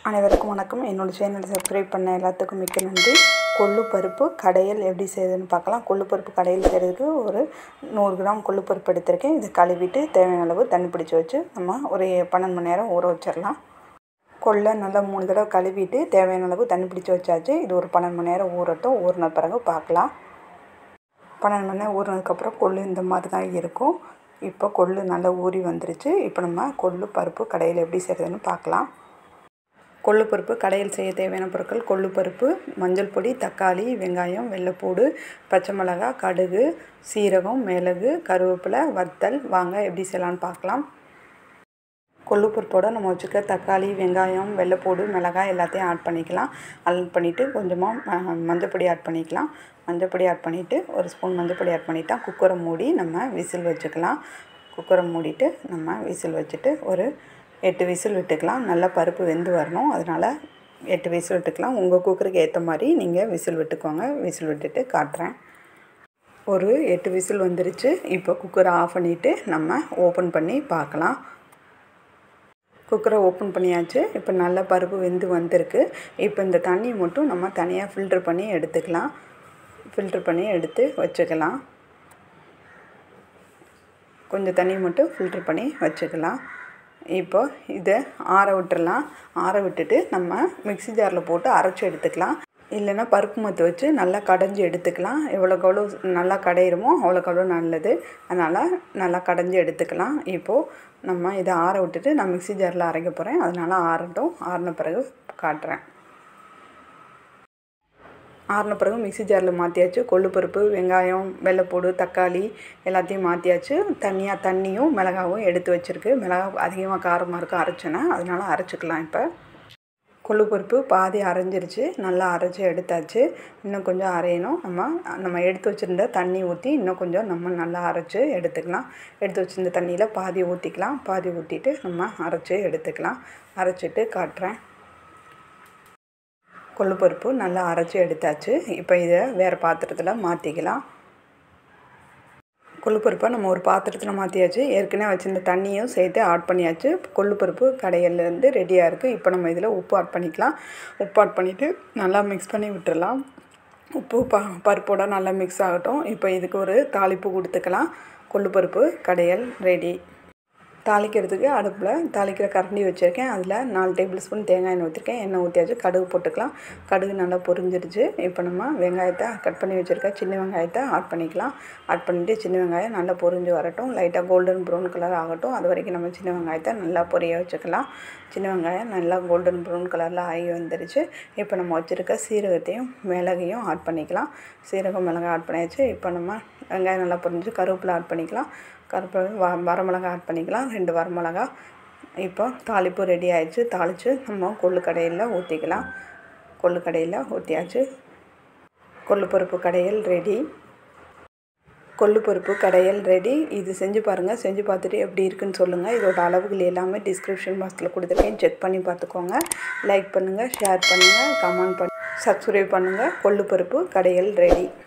அனைவருக்கும் வணக்கம் என்னோடய சேனலை சப்ஸ்கிரைப் பண்ண எல்லாத்துக்கும் மிக்க நன்றி கொள்ளு பருப்பு கடையல் எப்படி செய்யுதுன்னு பார்க்கலாம் கொள்ளு பருப்பு கடையல் செய்கிறதுக்கு ஒரு நூறு கிராம் கொள்ளு பருப்பு எடுத்திருக்கேன் இதை கழுவிட்டு தேவையான அளவு தண்ணி பிடிச்சி வச்சு நம்ம ஒரு பன்னெண்டு மணி நேரம் ஊற வச்சிடலாம் கொள்ளை நல்லா மூணு தடவை கழுவிட்டு தேவையான அளவு தண்ணி பிடிச்சி வச்சாச்சு இது ஒரு பன்னெண்டு மணி நேரம் ஊறட்டும் ஊறின பிறகு பார்க்கலாம் பன்னெண்டு மணி நேரம் ஊறினதுக்கப்புறம் கொள்ளு இந்த மாதிரி தான் இருக்கும் இப்போ கொள்ளு நல்லா ஊறி வந்துருச்சு இப்போ நம்ம கொள்ளு பருப்பு கடையில் எப்படி செய்கிறதுன்னு பார்க்கலாம் கொள்ளு பருப்பு கடையில் செய்ய தேவையான பொருட்கள் கொள்ளு பருப்பு மஞ்சள் பொடி தக்காளி வெங்காயம் வெள்ளைப்பூடு பச்சை மிளகாய் கடுகு சீரகம் மிளகு கருவேப்பிலை வத்தல் வாங்க எப்படி செய்யலான்னு பார்க்கலாம் கொள்ளு பருப்போட நம்ம வச்சுக்க தக்காளி வெங்காயம் வெள்ளைப்பூடு மிளகாய் எல்லாத்தையும் ஆட் பண்ணிக்கலாம் ஆட் பண்ணிவிட்டு கொஞ்சமாக மஞ்சப்பொடி ஆட் பண்ணிக்கலாம் மஞ்சப்பொடி ஆட் பண்ணிவிட்டு ஒரு ஸ்பூன் மஞ்சப்பொடி ஆட் பண்ணிட்டா குக்கரை மூடி நம்ம விசில் வச்சுக்கலாம் குக்கரை மூடிட்டு நம்ம விசில் வச்சுட்டு ஒரு எட்டு விசில் விட்டுக்கலாம் நல்லா பருப்பு வெந்து வரணும் அதனால் எட்டு விசில் விட்டுக்கலாம் உங்கள் குக்கருக்கு ஏற்ற மாதிரி நீங்கள் விசில் விட்டுக்கோங்க விசில் விட்டுட்டு காட்டுறேன் ஒரு எட்டு விசில் வந்துருச்சு இப்போ குக்கரை ஆஃப் பண்ணிவிட்டு நம்ம ஓப்பன் பண்ணி பார்க்கலாம் குக்கரை ஓப்பன் பண்ணியாச்சு இப்போ நல்லா பருப்பு வெந்து வந்திருக்கு இப்போ இந்த தண்ணி மட்டும் நம்ம தனியாக ஃபில்ட்ரு பண்ணி எடுத்துக்கலாம் ஃபில்ட்ரு பண்ணி எடுத்து வச்சுக்கலாம் கொஞ்சம் தண்ணி மட்டும் ஃபில்ட்ரு பண்ணி வச்சுக்கலாம் இப்போ இதை ஆற விட்டுறலாம் ஆற விட்டுட்டு நம்ம மிக்சி ஜாரில் போட்டு அரைச்சி எடுத்துக்கலாம் இல்லைன்னா பருப்பு மத்து வச்சு நல்லா கடைஞ்சி எடுத்துக்கலாம் எவ்வளோக்கு எவ்வளோ நல்லா கடையிறமோ அவ்வளோக்கு அவ்வளோ நல்லது அதனால் நல்லா கடைஞ்சி எடுத்துக்கலாம் இப்போது நம்ம இதை ஆற விட்டுட்டு நான் மிக்சி ஜாரில் அரைக்க போகிறேன் அதனால் ஆறட்டும் ஆறின பிறகு காட்டுறேன் ஆறின பிறகு மிக்சி ஜாரில் மாற்றியாச்சு கொள்ளு பருப்பு வெங்காயம் வெள்ளைப்பூடு தக்காளி எல்லாத்தையும் மாற்றியாச்சு தனியாக தண்ணியும் மிளகாவும் எடுத்து வச்சுருக்கு மிளகா அதிகமாக காரமாக இருக்கும் அரைச்சேன்னா அதனால் அரைச்சிக்கலாம் இப்போ கொள்ளு பருப்பு பாதி அரைஞ்சிருச்சு நல்லா அரைச்சி எடுத்தாச்சு இன்னும் கொஞ்சம் அரையணும் நம்ம நம்ம எடுத்து வச்சுருந்த தண்ணி ஊற்றி இன்னும் கொஞ்சம் நம்ம நல்லா அரைச்சி எடுத்துக்கலாம் எடுத்து வச்சுருந்த தண்ணியில் பாதி ஊற்றிக்கலாம் பாதி ஊற்றிட்டு நம்ம அரைச்சி எடுத்துக்கலாம் அரைச்சிட்டு காட்டுறேன் கொள்ளு பருப்பு நல்லா அரைச்சி எடுத்தாச்சு இப்போ இதை வேறு பாத்திரத்தில் மாற்றிக்கலாம் கொள்ளுப்பருப்பை நம்ம ஒரு பாத்திரத்தில் மாற்றியாச்சு ஏற்கனவே வச்சுருந்த தண்ணியும் சேர்த்து ஆட் பண்ணியாச்சு கொள்ளுப்பருப்பு கடையிலேருந்து ரெடியாக இருக்குது இப்போ நம்ம இதில் உப்பு ஆட் பண்ணிக்கலாம் உப்பு ஆட் பண்ணிவிட்டு நல்லா மிக்ஸ் பண்ணி விட்டுறலாம் உப்பு ப பருப்போட நல்லா மிக்ஸ் ஆகட்டும் இப்போ இதுக்கு ஒரு தாளிப்பு கொடுத்துக்கலாம் கொள்ளுப்பருப்பு கடையல் ரெடி தாளிக்கிறதுக்கு அடுப்பில் தாளிக்கிற கரண்டி வச்சுருக்கேன் அதில் நாலு டேபிள் ஸ்பூன் தேங்காய் எண்ணெய் ஊற்றிருக்கேன் எண்ணெய் ஊற்றியாச்சு கடுகு போட்டுக்கலாம் கடுகு நல்லா பொரிஞ்சிருச்சு இப்போ நம்ம வெங்காயத்தை கட் பண்ணி வச்சுருக்க சின்ன வெங்காயத்தை ஆட் பண்ணிக்கலாம் ஆட் பண்ணிவிட்டு சின்ன வெங்காயம் நல்லா பொரிஞ்சு வரட்டும் லைட்டாக கோல்டன் ப்ரௌன் கலர் ஆகட்டும் அது வரைக்கும் நம்ம சின்ன வெங்காயத்தை நல்லா பொரிய வச்சுக்கலாம் சின்ன வெங்காயம் நல்லா கோல்டன் ப்ரௌன் கலரில் ஆகி வந்துருச்சு இப்போ நம்ம வச்சுருக்க சீரகத்தையும் மிளகையும் ஆட் பண்ணிக்கலாம் சீரகம் மிளகாய் ஆட் பண்ணியாச்சு இப்போ நம்ம வெங்காயம் நல்லா பொரிஞ்சு கருவேப்பிலை ஆட் பண்ணிக்கலாம் கருவேப்பிலை வ வரமிளகா ஆட் பண்ணிக்கலாம் ரெண்டு வரமிளகா இப்போ தாளிப்பு ரெடி ஆயிடுச்சு தாளித்து நம்ம கொள்ளு கடையில் ஊற்றிக்கலாம் கொள்ளு கடையில் ஊற்றியாச்சு கொள்ளு பருப்பு கடையில் ரெடி கொள்ளு பருப்பு கடையல் ரெடி இது செஞ்சு பாருங்கள் செஞ்சு பார்த்துட்டு எப்படி இருக்குன்னு சொல்லுங்கள் இதோட அளவுகள் எல்லாமே டிஸ்கிரிப்ஷன் பாக்ஸில் கொடுத்துருக்கேன் செக் பண்ணி பார்த்துக்கோங்க லைக் பண்ணுங்கள் ஷேர் பண்ணுங்கள் கமெண்ட் பண்ணி சப்ஸ்கிரைப் பண்ணுங்கள் கொள்ளு பருப்பு கடையல் ரெடி